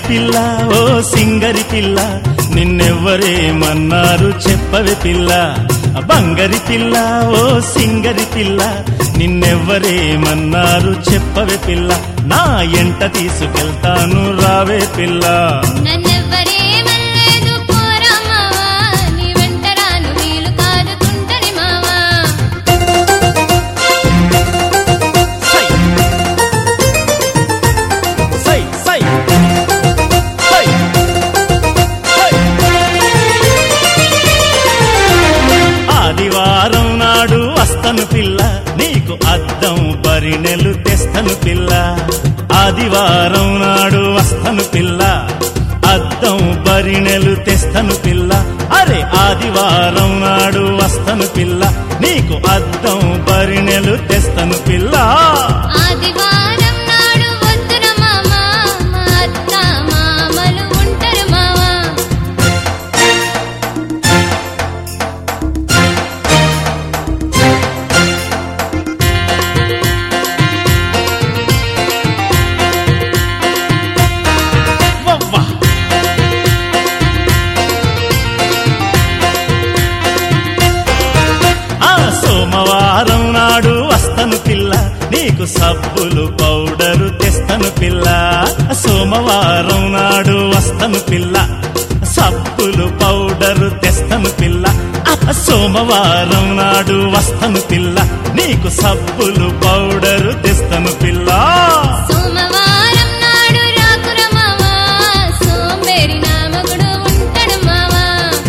పిల్ల ఓ సింగరి పిల్ల నిన్నెవ్వరేమన్నారు చెప్పవే పిల్ల బంగరి పిల్ల ఓ సింగరి పిల్ల నిన్నెవ్వరేమన్నారు చెప్పవే పిల్ల నా ఎంట తీసుకెళ్తాను రావే పిల్ల నన్నెవ్వరేమనలేదు పోరా మావా నీ వెంట రాను వీలు కాదు తుంటరి మావా సై సై సై సై సై ఆదివారం నాడు వస్తను పిల్ల నీకు అద్దం బరినెలు తెస్తను పిల్ల ఆదివారం నాడు వస్తను పిల్ల అద్దం బరినెలు తెస్తను పిల్ల అరే ఆదివారం నాడు వస్తను పిల్ల నీకు అద్దం బరినెలు తెస్తను పిల్ల ఆదివారం నాడు వద్దుర మావా మా అత్త మామలు ఉంటారు మావా వవ్వా ఆ సోమవారం నాడు వస్తను పిల్ల నీకు సబ్బులు పౌడరు తెస్తను పిల్ల సోమవారం నాడు వస్తను పిల్ల సబ్బులు పౌడరు తెస్తను పిల్ల ఆ సోమవారం నాడు వస్తను పిల్ల నీకు సబ్బులు పౌడరు తెస్తను పిల్ల సోమవారం నాడు రాకుర మావా సోంబేరి నామకుడు ఉంటాడు మావా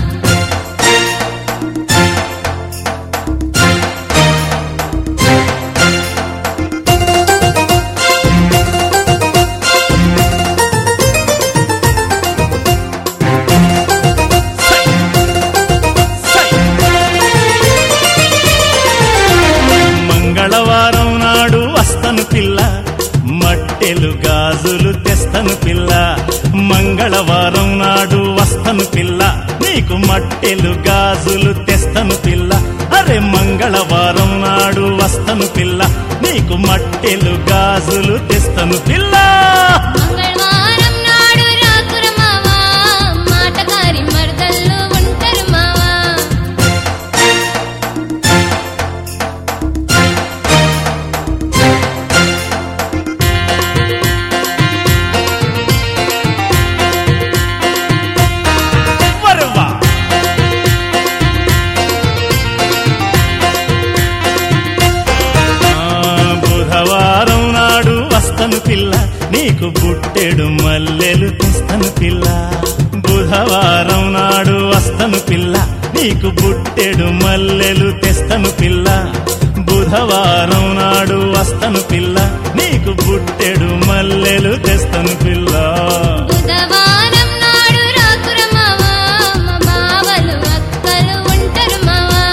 సై సై మంగళవారం నాడు వస్తను పిల్ల మట్టెలు గాజులు తెస్తను పిల్ల మంగళవారం నాడు వస్తను పిల్ల నీకు మట్టెలు గాజులు తెస్తను పిల్ల అరే మంగళవారం నాడు వస్తను పిల్ల నీకు మట్టెలు గాజులు తెస్తను పిల్ల మంగళవారం నాడు రాకుర మావా మాటకారి మరదళ్ళు ఉంటారు మావా వరవా ఆ, బుధవారం నాడు వస్తను పిల్ల నీకు బుట్టెడు మల్లెలు తెస్తను పిల్ల బుధవారం నాడు వస్తను పిల్ల నీకు బుట్టెడు మల్లెలు తెస్తను పిల్ల బుధవారం నాడు వస్తను పిల్ల నీకు బుట్టెడు మల్లెలు తెస్తను పిల్ల బుధవారం నాడు రాకుర మావా మా బావలు అక్కలు ఉంటారు మావా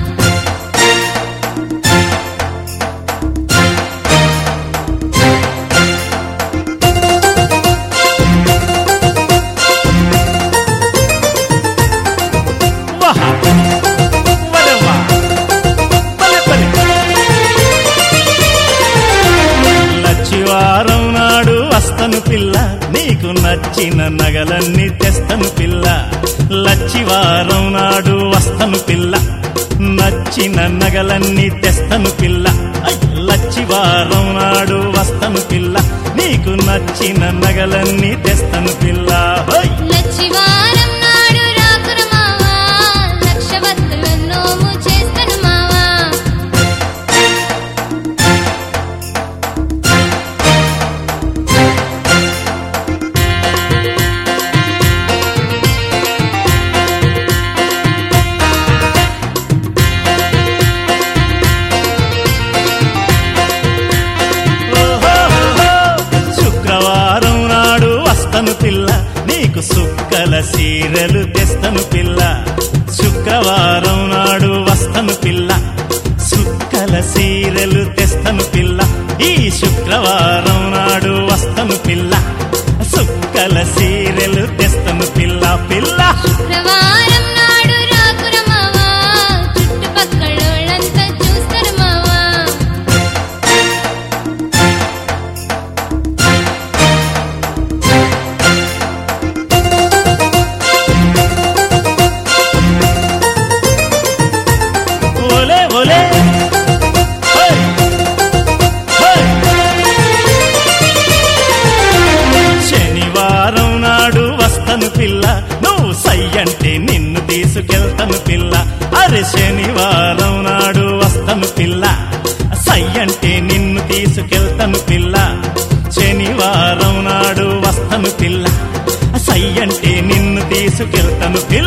వహ వరవా బలె బలె లచ్చివారం నాడు వస్తను పిల్ల నీకు నచ్చిన నగలన్నీ తెస్తను పిల్ల లచ్చివారం నాడు వస్తను పిల్ల నచ్చిన నగలన్నీ తెస్తను పిల్ల ఐ! లచ్చివారం నాడు వస్తను పిల్ల నీకు నచ్చిన నగలన్నీ తెస్తను పిల్ల హోయ్! లచ్చివారం నాడు రాకుర మావా లక్షవత్తుల నోము చేస్తాను మావా ఓహోహోహో! శుక్రవారం నాడు వస్తను పిల్ల నీకు సుక్కల సీరలు తెస్తను పిల్ల శుక్రవారం నాడు వస్తను పిల్ల సుక్కల సీరలు తెస్తను పిల్ల ఈ శుక్రవారం నాడు వస్తను పిల్ల సుక్కల సీరలు తెస్తను పిల్ల పిల్ల శుక్రవారం నాడు రాకుర మావా చుట్టుపక్కలోళ్ళంతా చూస్తారు మావా తీసుకెళ్తాను పిల్ల